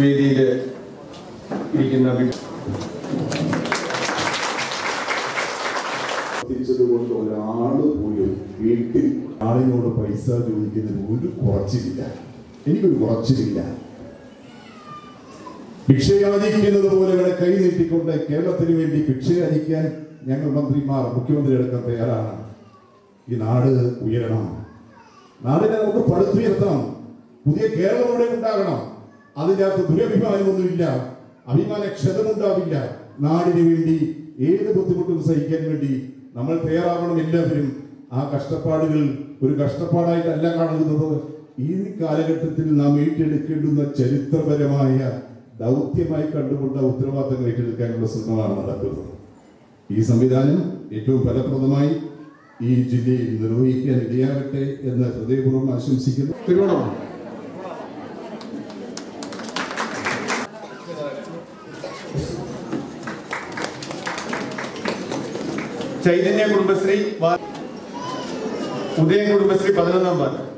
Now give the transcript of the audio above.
വേദിയിൽ ഇരിക്കുന്ന വി- പ്രവർത്തിച്ചതുകൊണ്ട് ഒരാള് പോലും വീട്ടിൽ ആളിനോട് പൈസ ചോദിക്കുന്നതിന് ഒരു കുറച്ചിലില്ല എനിക്കൊരു കുറച്ചിലില്ല ഭിക്ഷയാചിക്കുന്നത് പോലെ ഇവിടെ കൈ നീട്ടിക്കൊണ്ട് കേരളത്തിന് വേണ്ടി ഭിക്ഷയാചിക്കാൻ ഞങ്ങൾ മന്ത്രിമാർ മുഖ്യമന്ത്രി അടക്കം തയ്യാറാണ് ഈ നാട് ഉയരണം നാടിനെ നമുക്ക് പടുത്തുയർത്തണം പുതിയ കേരളം ഇവിടെ ഉണ്ടാകണം അതിൻ്റെ അകത്ത് ദുരഭിമാനമൊന്നുമില്ല അഭിമാന ക്ഷതമുണ്ടാവില്ല നാടിന് വേണ്ടി ഏത് ബുദ്ധിമുട്ടും സഹിക്കാൻ വേണ്ടി നമ്മൾ തയ്യാറാവണം എല്ലാവരും ആ കഷ്ടപ്പാടുകൾ ഒരു കഷ്ടപ്പാടായിട്ടല്ല കാണുന്നത് ഈ കാലഘട്ടത്തിൽ നാം ഏറ്റെടുക്കേണ്ടുന്ന ചരിത്രപരമായ ദൗത്യമായി കണ്ടുകൊണ്ട് ആ ഉത്തരവാദിത്തങ്ങൾ ഏറ്റെടുക്കാനുള്ള ശ്രമമാണ് നടക്കുന്നത് ഈ സംവിധാനം ഏറ്റവും ഫലപ്രദമായി ഈ ജില്ലയിൽ നിർവഹിക്കാൻ ഇടയാകട്ടെ എന്ന് ഹൃദയപൂർവ്വം ആശംസിക്കുന്നു തിരുവോണം ചൈതന്യ കുടുംബശ്രീ വാ- ഉദയൻ കുടുംബശ്രീ പതിനൊന്നാം വാർഡ്